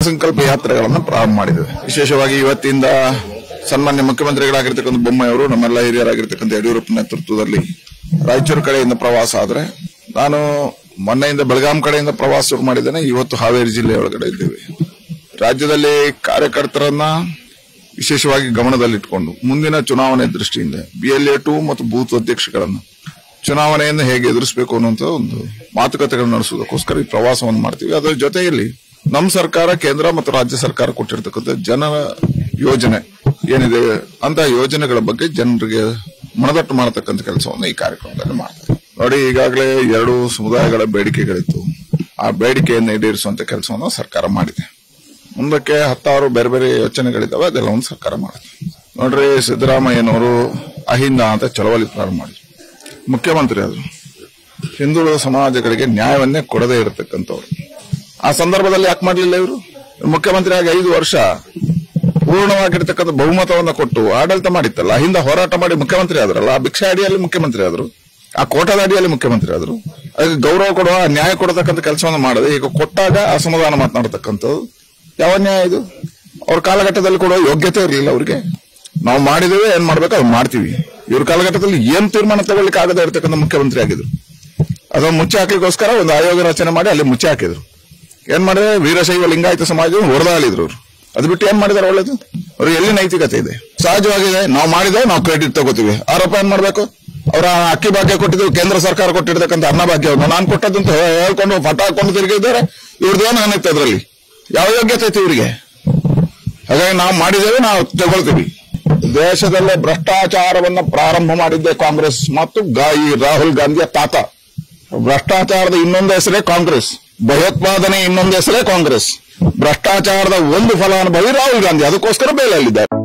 ಸಂಕಲ್ಪ ಯಾತ್ರೆಗಳನ್ನು ಪ್ರಾರಂಭ ಮಾಡಿದ್ದೇವೆ ವಿಶೇಷವಾಗಿ ಇವತ್ತಿಂದ ಸನ್ಮಾನ್ಯ ಮುಖ್ಯಮಂತ್ರಿಗಳಾಗಿರ್ತಕ್ಕಂಥ ಬೊಮ್ಮಾಯಿಯವರು ನಮ್ಮೆಲ್ಲ ಹಿರಿಯರಾಗಿರ್ತಕ್ಕಂಥ ಯಡಿಯೂರಪ್ಪ ನೇತೃತ್ವದಲ್ಲಿ ರಾಯಚೂರು ಕಡೆಯಿಂದ ಪ್ರವಾಸ ಆದ್ರೆ ನಾನು ಮೊನ್ನೆಯಿಂದ ಬೆಳಗಾಂ ಕಡೆಯಿಂದ ಪ್ರವಾಸ ಶುರು ಮಾಡಿದ್ದೇನೆ ಇವತ್ತು ಹಾವೇರಿ ಜಿಲ್ಲೆ ಒಳಗಡೆ ಇದ್ದೇವೆ ರಾಜ್ಯದಲ್ಲಿ ಕಾರ್ಯಕರ್ತರನ್ನ ವಿಶೇಷವಾಗಿ ಗಮನದಲ್ಲಿಟ್ಟುಕೊಂಡು ಮುಂದಿನ ಚುನಾವಣೆ ದೃಷ್ಟಿಯಿಂದ ಬಿಎಲ್ಎ ಟು ಮತ್ತು ಬೂತ್ ಅಧ್ಯಕ್ಷಗಳನ್ನು ಚುನಾವಣೆಯನ್ನು ಹೇಗೆ ಎದುರಿಸಬೇಕು ಅನ್ನುವಂತ ಒಂದು ಮಾತುಕತೆಗಳನ್ನು ನಡೆಸುವುದಕ್ಕೋಸ್ಕರ ಈ ಪ್ರವಾಸವನ್ನು ಮಾಡ್ತೀವಿ ಅದರ ಜೊತೆಯಲ್ಲಿ ನಮ್ಮ ಸರ್ಕಾರ ಕೇಂದ್ರ ಮತ್ತು ರಾಜ್ಯ ಸರ್ಕಾರ ಕೊಟ್ಟಿರ್ತಕ್ಕಂಥ ಜನರ ಯೋಜನೆ ಏನಿದೆ ಅಂತ ಯೋಜನೆಗಳ ಬಗ್ಗೆ ಜನರಿಗೆ ಮನದಟ್ಟು ಮಾಡತಕ್ಕಂಥ ಕೆಲಸವನ್ನು ಈ ಕಾರ್ಯಕ್ರಮದಲ್ಲಿ ಮಾಡ್ತಾರೆ ನೋಡಿ ಈಗಾಗಲೇ ಎರಡು ಸಮುದಾಯಗಳ ಬೇಡಿಕೆಗಳಿತ್ತು ಆ ಬೇಡಿಕೆಯನ್ನು ಈಡೇರಿಸುವಂತ ಕೆಲಸವನ್ನು ಸರ್ಕಾರ ಮಾಡಿದೆ ಮುಂದಕ್ಕೆ ಹತ್ತಾರು ಬೇರೆ ಬೇರೆ ಯೋಚನೆಗಳಿದ್ದಾವೆ ಅದೆಲ್ಲವನ್ನು ಸರ್ಕಾರ ಮಾಡುತ್ತೆ ನೋಡ್ರಿ ಸಿದ್ದರಾಮಯ್ಯನವರು ಅಹಿಂದ ಅಂತ ಚಳವಳಿ ಪ್ರಾರಂಭ ಮಾಡಿದ್ರು ಮುಖ್ಯಮಂತ್ರಿ ಆದ್ರು ಹಿಂದುಳಿದ ಸಮಾಜಗಳಿಗೆ ನ್ಯಾಯವನ್ನೇ ಕೊಡದೇ ಇರತಕ್ಕಂಥವ್ರು ಆ ಸಂದರ್ಭದಲ್ಲಿ ಯಾಕೆ ಮಾಡಲಿಲ್ಲ ಇವರು ಮುಖ್ಯಮಂತ್ರಿ ಆಗಿ ಐದು ವರ್ಷ ಪೂರ್ಣವಾಗಿರ್ತಕ್ಕಂಥ ಬಹುಮತವನ್ನು ಕೊಟ್ಟು ಆಡಳಿತ ಮಾಡಿತ್ತಲ್ಲ ಹಿಂದೆ ಹೋರಾಟ ಮಾಡಿ ಮುಖ್ಯಮಂತ್ರಿ ಆದ್ರಲ್ಲ ಆ ಭಿಕ್ಷಾ ಅಡಿಯಲ್ಲಿ ಮುಖ್ಯಮಂತ್ರಿ ಆದ್ರು ಆ ಕೋಟದ ಅಡಿಯಲ್ಲಿ ಮುಖ್ಯಮಂತ್ರಿ ಆದ್ರು ಅದಕ್ಕೆ ಗೌರವ ಕೊಡುವ ನ್ಯಾಯ ಕೊಡತಕ್ಕಂಥ ಕೆಲಸವನ್ನು ಮಾಡದೆ ಈಗ ಕೊಟ್ಟಾಗ ಅಸಮಾಧಾನ ಮಾತನಾಡತಕ್ಕಂಥದ್ದು ಯಾವ ನ್ಯಾಯ ಇದು ಅವ್ರ ಕಾಲಘಟ್ಟದಲ್ಲಿ ಕೊಡುವ ಯೋಗ್ಯತೆ ಇರಲಿಲ್ಲ ಅವ್ರಿಗೆ ನಾವು ಮಾಡಿದೇವೆ ಏನ್ ಮಾಡ್ಬೇಕು ಅದು ಮಾಡ್ತೀವಿ ಇವ್ರ ಕಾಲಘಟ್ಟದಲ್ಲಿ ಏನ್ ತೀರ್ಮಾನ ತಗೊಳ್ಳಿಕ್ಕೆ ಆಗದೆ ಇರತಕ್ಕಂಥ ಮುಖ್ಯಮಂತ್ರಿ ಆಗಿದ್ರು ಅದನ್ನ ಮುಚ್ಚಿ ಹಾಕ್ಲಿಕ್ಕೋಸ್ಕರ ಒಂದು ಆಯೋಗ ರಚನೆ ಮಾಡಿ ಅಲ್ಲಿ ಮುಚ್ಚಿ ಹಾಕಿದ್ರು ಏನ್ ಮಾಡಿದ್ರೆ ವೀರಶೈವ ಲಿಂಗಾಯತ ಸಮಾಜ ಹೊಡೆದಾಳಿದ್ರು ಅವ್ರು ಅದು ಬಿಟ್ಟು ಏನ್ ಮಾಡಿದಾರೆ ಒಳ್ಳೇದು ಅವ್ರಿಗೆ ಎಲ್ಲಿ ನೈತಿಕತೆ ಇದೆ ಸಹಜವಾಗಿದೆ ನಾವು ಮಾಡಿದ್ದೇವೆ ನಾವು ಕ್ರೆಡಿಟ್ ತಗೋತೀವಿ ಆರೋಪ ಏನ್ ಮಾಡ್ಬೇಕು ಅವರ ಅಕ್ಕಿ ಭಾಗ್ಯ ಕೊಟ್ಟಿದ್ದು ಕೇಂದ್ರ ಸರ್ಕಾರ ಕೊಟ್ಟಿರ್ತಕ್ಕಂಥ ಅನ್ನ ಭಾಗ್ಯವನ್ನು ನಾನು ಕೊಟ್ಟದಂತ ಹೇಳ್ಕೊಂಡು ಪಟ ಹಾಕೊಂಡು ತಿರುಗಿದ್ದಾರೆ ಇವ್ರದ್ದೇನು ಅನ್ನಿತ್ತು ಅದರಲ್ಲಿ ಯಾವ ಯೋಗ್ಯತೆ ಐತಿ ಇವರಿಗೆ ಹಾಗಾಗಿ ನಾವು ಮಾಡಿದ್ದೇವೆ ನಾವು ತಗೊಳ್ತೀವಿ ದೇಶದಲ್ಲೇ ಭ್ರಷ್ಟಾಚಾರವನ್ನ ಪ್ರಾರಂಭ ಮಾಡಿದ್ದೆ ಕಾಂಗ್ರೆಸ್ ಮತ್ತು ಗಾ- ಈ ರಾಹುಲ್ ಗಾಂಧಿಯ ತಾತ ಭ್ರಷ್ಟಾಚಾರದ ಇನ್ನೊಂದು ಹೆಸರೇ ಕಾಂಗ್ರೆಸ್ ಭಯೋತ್ಪಾದನೆ ಇನ್ನೊಂದು ಹೆಸರೇ ಕಾಂಗ್ರೆಸ್ ಭ್ರಷ್ಟಾಚಾರದ ಒಂದು ಫಲಾನುಭವಿ ರಾಹುಲ್ ಗಾಂಧಿ ಅದಕ್ಕೋಸ್ಕರ ಬೇಲಲ್ಲಿದ್ದಾರೆ